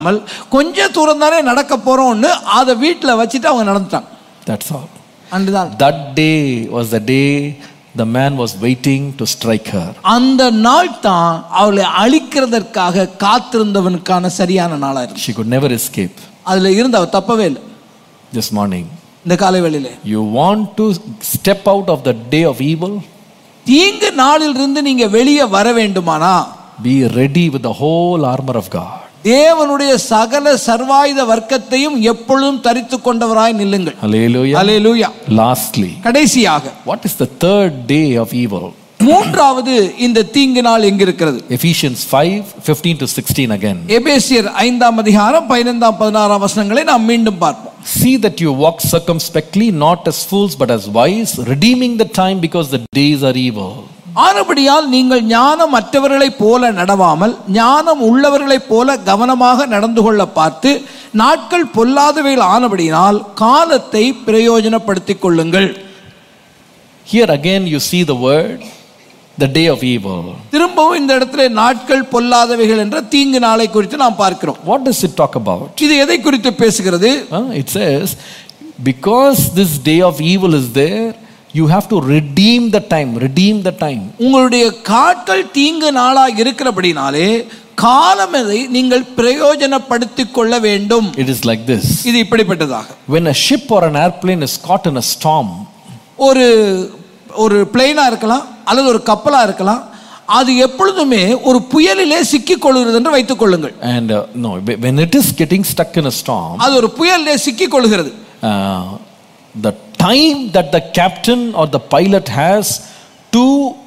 இல்லாமல் கொஞ்ச தூரம் தானே நடக்க போறோம்னு அதை வீட்டில் வச்சுட்டு அவங்க நடந்துட்டாங்க That's all. அன்றுதான் That day was the day the man was waiting to strike her. அந்த நாள் தான் அவளை அழிக்கிறதற்காக காத்திருந்தவனுக்கான சரியான நாளா இருக்கு She could never escape. அதுல இருந்து அவ தப்பவே இல்லை This morning, இந்த காலை வேளையிலே you want to step out of the day of evil? தீங்கு நாளில் இருந்து நீங்க வெளியே வர வேண்டுமானா Be ready with the whole armor of God. தேவனுடைய சகல சர்வாயுத வர்க்கத்தையும் எப்பொழுதும் தரித்து கொண்டவராய் நில்லுங்கள் Hallelujah. அல்லேலூயா Lastly, கடைசியாக what is the third day of evil? மூன்றாவது இந்த தீங்கு நாள் எங்க இருக்கிறது Ephesians 5 15 to 16 again. எபேசியர் ஐந்தாம் அதிகாரம் பதினைந்தாம் பதினாறாம் வசனங்களை நாம் மீண்டும் பார்ப்போம் See that you walk circumspectly, not as fools, but as wise, redeeming the time because the days are evil. ஆனபடியால் நீங்கள் ஞானம் மற்றவர்களைப் போல நடவாமல் ஞானம் உள்ளவர்களைப் போல கவனமாக நடந்து கொள்ள பார்த்து நாட்கள் பொல்லாதவைகள் ஆனபடியினால் காலத்தை பிரயோஜனப்படுத்திக் கொள்ளுங்கள் Here again, you see the word, the day of evil. திரும்பவும் இந்த இடத்துல நாட்கள் பொல்லாதவைகள் என்ற தீங்கு நாளை குறித்து நாம் பார்க்கிறோம் What does it talk about? இது எதை குறித்து பேசுகிறது Huh? It says, because this day of evil is there, you have to redeem the time, redeem the time. உங்களுடைய காட்கள் தீங்கு நாளாக இருக்கிறபடினாலே காலமதை நீங்கள் பிரயோஜனப்படுத்திக் கொள்ள வேண்டும் It is like this இது இப்படிப்பட்டதாக when a ship or an airplane is caught in a storm, ஒரு ஒரு பிளெயினா இருக்கலாம் அல்லது ஒரு கப்பலா இருக்கலாம் அது எப்பொழுதுமே ஒரு புயலிலே சிக்கிக் கொள்கிறது என்று வைத்துக் கொள்ளுங்கள் and uh, no, when it is getting stuck in a storm, அது ஒரு புயலிலே சிக்கிக் கொள்கிறது uh, the time that the captain or the pilot has to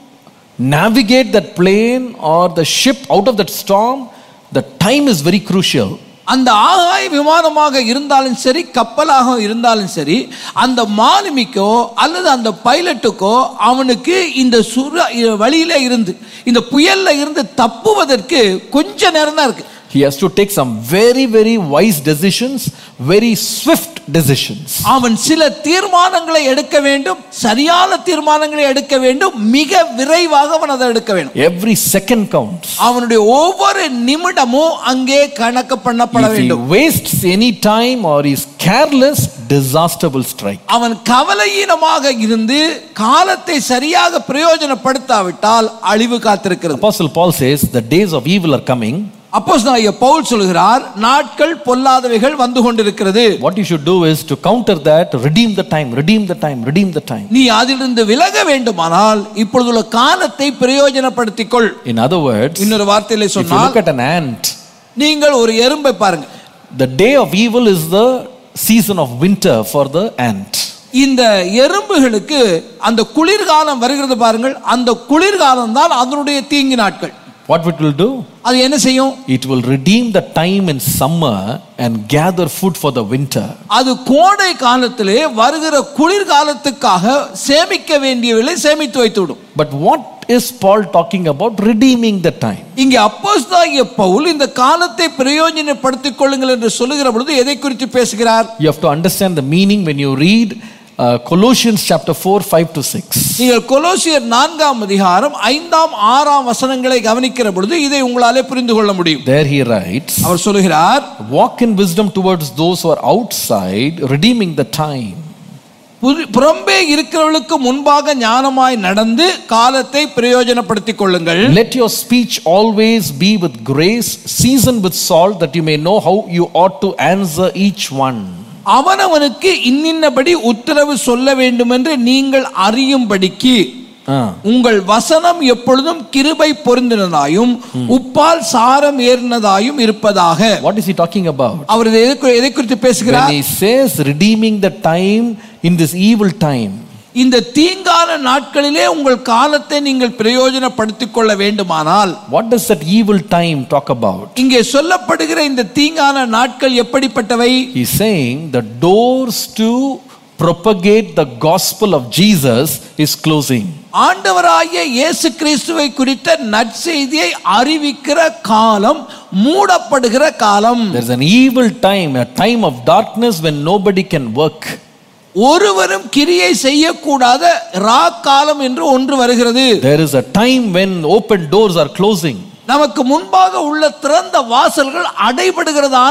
navigate that plane or the ship out of that storm, the time is very crucial. அந்த ஆகாய விமானமாக இருந்தாலும் சரி கப்பலாக இருந்தாலும் சரி அந்த மாலுமிக்கோ அல்லது அந்த பைலட்டுக்கோ அவனுக்கு இந்த சுர வழியில இருந்து இந்த புயல்ல இருந்து தப்புவதற்கு கொஞ்ச நேரம் தான் இருக்கு He has to take some very, very wise decisions, very swift decisions. அவன் சில தீர்மானங்களை எடுக்க வேண்டும் சரியான தீர்மானங்களை எடுக்க வேண்டும் மிக விரைவாக அவன் அதை எடுக்க வேண்டும் Every second counts. அவனுடைய ஒவ்வொரு நிமிடமும் அங்கே கணக்கு பண்ணப்பட If he வேண்டும் wastes any time or is careless, disaster will strike. அவன் கவலையீனமாக இருந்து காலத்தை சரியாக பிரயோஜனப்படுத்தாவிட்டால் அழிவு காத்திருக்கிறது Apostle Paul says, The days of evil are coming. அப்போஸ் பவுல் சொல்கிறார் நாட்கள் பொல்லாதவைகள் வந்து கொண்டிருக்கிறது What you should do is to counter that, redeem the time, redeem the time, redeem the time. நீ அதிலிருந்து விலக வேண்டுமானால் இப்பொழுதுள்ள காலத்தை பிரயோஜனப்படுத்திக் கொள் In other words, இன்னொரு வார்த்தையில if you சொன்னால் look at an ant, நீங்கள் ஒரு எறும்பை பாருங்க the day of evil is the season of winter for the ant. இந்த எறும்புகளுக்கு அந்த குளிர்காலம் வருகிறது பாருங்கள் அந்த குளிர்காலம் தான் அதனுடைய தீங்கு நாட்கள் What it will do? அது என்ன செய்யும் It will redeem the time in summer and gather food for the winter. அது கோடை காலத்திலே வருகிற குளிர்காலத்துக்காக சேமிக்க வேண்டியவர்களை சேமித்து வைத்து விடும் But what is Paul talking about? Redeeming the time. இங்கே அப்போஸ்தாகிய பவுல் இந்த காலத்தை பிரயோஜனப்படுத்திக் கொள்ளுங்கள் என்று சொல்லுகிற பொழுது எதை குறித்து பேசுகிறார் You have to understand the meaning when you read uh, Colossians chapter 4, 5 to 6. நீங்கள் கொலோசியர் நான்காம் அதிகாரம் ஐந்தாம் ஆறாம் வசனங்களை கவனிக்கிற பொழுது இதை உங்களாலே புரிந்து கொள்ள முடியும் There he writes, அவர் சொல்லுகிறார் Walk in wisdom towards those who are outside, redeeming the time. புது- புறம்பே இருக்கிறவர்களுக்கு முன்பாக ஞானமாய் நடந்து காலத்தை பிரயோஜனப்படுத்திக் கொள்ளுங்கள் Let your speech always be with grace, seasoned with salt, that you may know how you ought to answer each one. அவனவனுக்கு இன்னின்னபடி உத்தரவு சொல்ல வேண்டும் என்று நீங்கள் அறியும்படிக்கு Ah. உங்கள் வசனம் எப்பொழுதும் கிருபை பொருந்தினதாயும் உப்பால் சாரம் ஏறினதாயும் இருப்பதாக What is he talking about? அவர் இதை எதை குறி- எதை குறித்து When பேசுகிறார் he says redeeming the time in this evil time, இந்த தீங்கான நாட்களிலே உங்கள் காலத்தை நீங்கள் பிரயோஜனப்படுத்திக் கொள்ள வேண்டுமானால் what does that evil time talk about? இங்கே சொல்லப்படுகிற இந்த தீங்கான நாட்கள் எப்படிப்பட்டவை He's saying the doors to propagate the gospel of Jesus is closing. ஆண்டவராகிய இயேசு கிறிஸ்துவை குறித்த நற்செய்தியை அறிவிக்கிற காலம் மூடப்படுகிற காலம் There's an evil time, a time of darkness when nobody can work. ஒருவரும் கிரியை செய்யக்கூடாத ரா காலம் என்று ஒன்று வருகிறது There is a time when open doors are closing. நமக்கு முன்பாக உள்ள திறந்த வாசல்கள் அடைபடுகிறதா